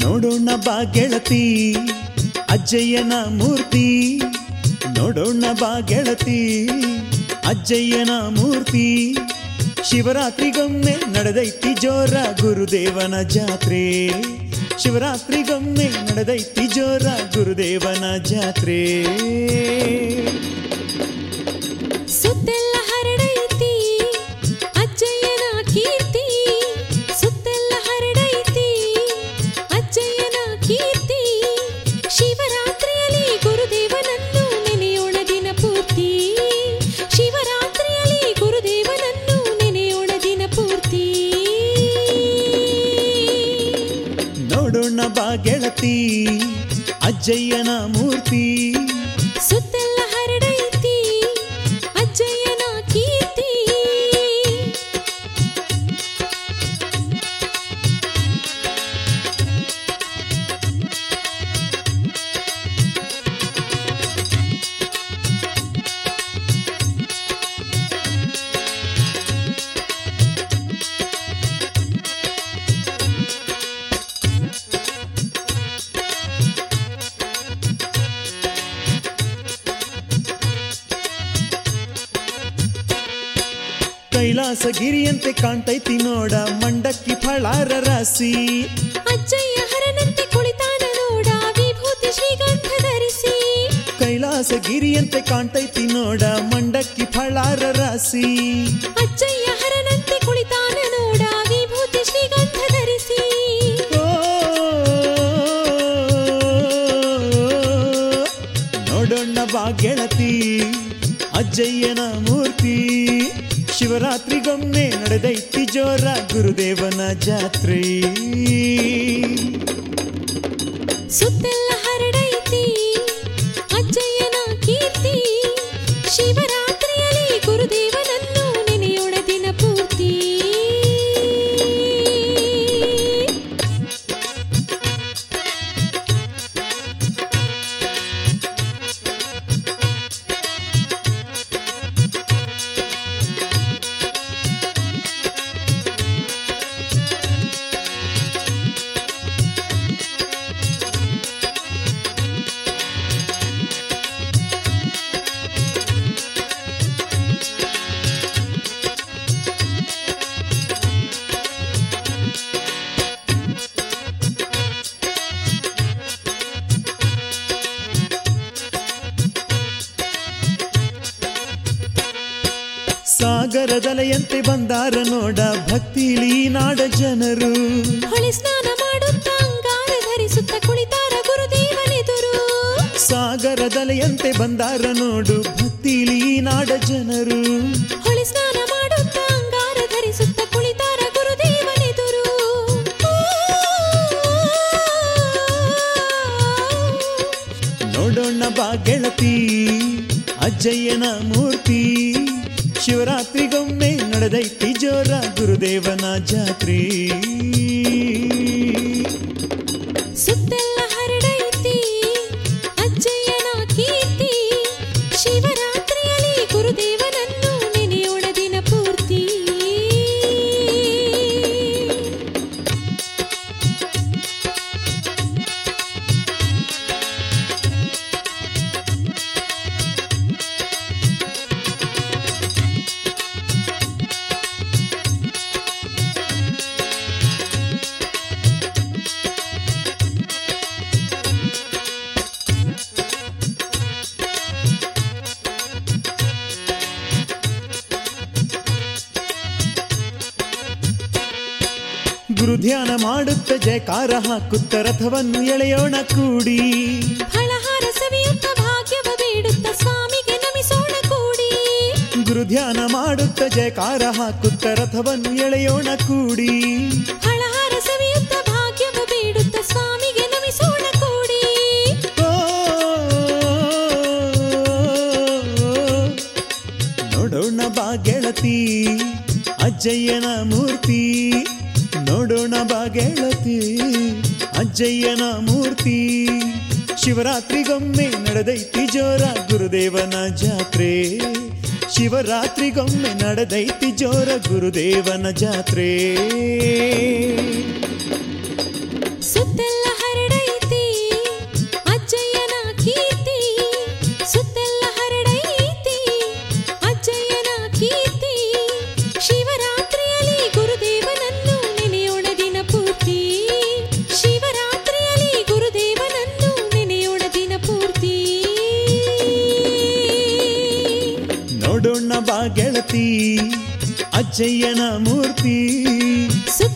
ನೋಡೋಣ ಬಾ ಗೆಳತಿ ಅಜ್ಜಯ್ಯನ ಮೂರ್ತಿ ನೋಡೋಣ ಬಾ ಗೆಳತಿ ಅಜ್ಜಯ್ಯನ ಮೂರ್ತಿ ಶಿವರಾತ್ರಿಗೊಮ್ಮೆ ನಡೆದೈತಿ ಜೋರ ಗುರುದೇವನ ಜಾತ್ರೆ ಶಿವರಾತ್ರಿಗೊಮ್ಮೆ ನಡೆದೈತಿ ಜೋರ ಗುರುದೇವನ ಜಾತ್ರೆ ಸುತ್ತೆಲ್ಲ ಹರಡೈತಿ ಅಜ್ಜಯ್ಯನ ಕೀರ್ತಿ ಸುತ್ತೆಲ್ಲ ಹರಡೈತಿ ಅಜ್ಜಯ್ಯನ ಕೀರ್ತಿ ಶಿವರಾತ್ರಿಯಲ್ಲಿ ಗುರುದೇವನನ್ನು ನೆನೆಯೋಣ ದಿನ ಪೂರ್ತಿ ಶಿವರಾತ್ರಿಯಲ್ಲಿ ಗುರುದೇವನನ್ನು ನೆನೆಯೋಣ ದಿನ ಪೂರ್ತಿ ನೋಡೋಣ ಬಾ ಗೆಳತಿ ಅಜ್ಜಯ್ಯನ ಮೂರ್ತಿ ಸುತ್ತೆಲ್ಲ ಹರಡೈತಿ ಅಜ್ಜಯ್ಯನ ಕೀರ್ತಿ ಕೈಲಾಸಗಿರಿಯಂತೆ ಕಾಣ್ತೈತಿ ನೋಡ ಮಂಡಕ್ಕಿ ಫಳಾರ ರಾಸಿ ಅಜ್ಜಯ್ಯ ಹರನಂತೆ ಕುಳಿತಾನ ನೋಡ ವಿಭೂತಿ ಶ್ರೀಗಂಧ ಧರಿಸಿ ಕೈಲಾಸಗಿರಿಯಂತೆ ಕಾಣ್ತೈತಿ ನೋಡ ಮಂಡಕ್ಕಿ ಫಳಾರ ರಾಸಿ ಅಜ್ಜಯ್ಯ ಹರನಂತೆ ಕುಳಿತಾನ ನೋಡ ವಿಭೂತಿ ಶ್ರೀಗಂಧ ಧರಿಸಿ ಓ, ನೋಡೋಣ ಬಾ ಗೆಳತಿ ಅಜ್ಜಯ್ಯನ ಮೂರ್ತಿ ಶಿವರಾತ್ರಿಗೊಮ್ಮೆ ನಡೆದೈತಿ ಜೋರ ಗುರುದೇವನ ಜಾತ್ರೆ ಸುತ್ತೆಲ್ಲ ಹರಡೈತಿ ಅಜ್ಜಯ್ಯನ ಕೀರ್ತಿ ಶಿವರಾತ್ರಿಯಲ್ಲಿ ಗುರುದೇವನನ್ನು ನೆನೆಯೋಣ ದಿನ ಪೂರ್ತಿ ಸಾಗರದಲೆಯಂತೆ ಬಂದಾರ ನೋಡ ಭಕ್ತಿಲಿ ನಾಡ ಜನರು ಹೊಳೆ ಸ್ನಾನ ಮಾಡುತ್ತಾ ಅಂಗಾರ ಧರಿಸುತ್ತ ಕುಳಿತಾರ ಗುರುದೇವನೆದುರು ಸಾಗರದಲೆಯಂತೆ ಬಂದಾರ ನೋಡು ಭಕ್ತಿಲಿ ನಾಡ ಜನರು ಹೊಳೆ ಸ್ನಾನ ಮಾಡುತ್ತಾ ಅಂಗಾರ ಧರಿಸುತ್ತ ಕುಳಿತಾರ ಗುರುದೇವನೆದುರು ನೋಡೋಣ ಬಾ ಗೆಳತಿ ಅಜ್ಜಯ್ಯನ ಮೂರ್ತಿ ಶಿವರಾತ್ರಿಗೊಮ್ಮೆ ನಡೆದೈತಿ ಜೋರ ಗುರುದೇವನ ಜಾತ್ರೆ ಸುತ್ತೆಲ್ಲ ಹರಡೈತಿ ಅಜ್ಜಯ್ಯನ ಕೀರ್ತಿ ಶಿವರಾತ್ರಿಯಲ್ಲಿ ಗುರುದೇವನನ್ನು ನೆನೆಯೋಣ ದಿನ ಪೂರ್ತಿ ಗುರು ಧ್ಯಾನ ಮಾಡುತ್ತ ಜಯಕಾರ ಹಾಕುತ್ತ ರಥವನ್ನು ಎಳೆಯೋಣ ಕೂಡಿ ಫಳಹಾರ ಸವಿಯುತ್ತ ಭಾಗ್ಯವ ಬೇಡುತ್ತ ಸ್ವಾಮಿಗೆ ನಮಿಸೋಣ ಕೂಡಿ ಗುರು ಧ್ಯಾನ ಮಾಡುತ್ತ ಜಯಕಾರ ಹಾಕುತ್ತ ರಥವನ್ನು ಎಳೆಯೋಣ ಕೂಡಿ ಫಳಹಾರ ಸವಿಯುತ್ತ ಭಾಗ್ಯವ ಬೇಡುತ್ತ ಸ್ವಾಮಿಗೆ ನಮಿಸೋಣ ಕೂಡಿ ಓ, ನೋಡೋಣ ಬಾ ಗೆಳತಿ ಅಜ್ಜಯ್ಯನ ಮೂರ್ತಿ ನೋಡೋಣ ಬಾ ಗೆಳತಿ ಅಜ್ಜಯ್ಯನ ಮೂರ್ತಿ ಶಿವರಾತ್ರಿಗೊಮ್ಮೆ ನಡೆದೈತಿ ಜೋರ ಗುರುದೇವನ ಜಾತ್ರೆ ಶಿವರಾತ್ರಿಗೊಮ್ಮೆ ನಡೆದೈತಿ ಜೋರ ಗುರುದೇವನ ಜಾತ್ರೆ ಸುತ್ತೆಲ್ಲ ನೋಡೋಣ ಬಾ ಗೆಳತಿ ಅಜ್ಜಯ್ಯನ ಮೂರ್ತಿ ಸುತ್ತ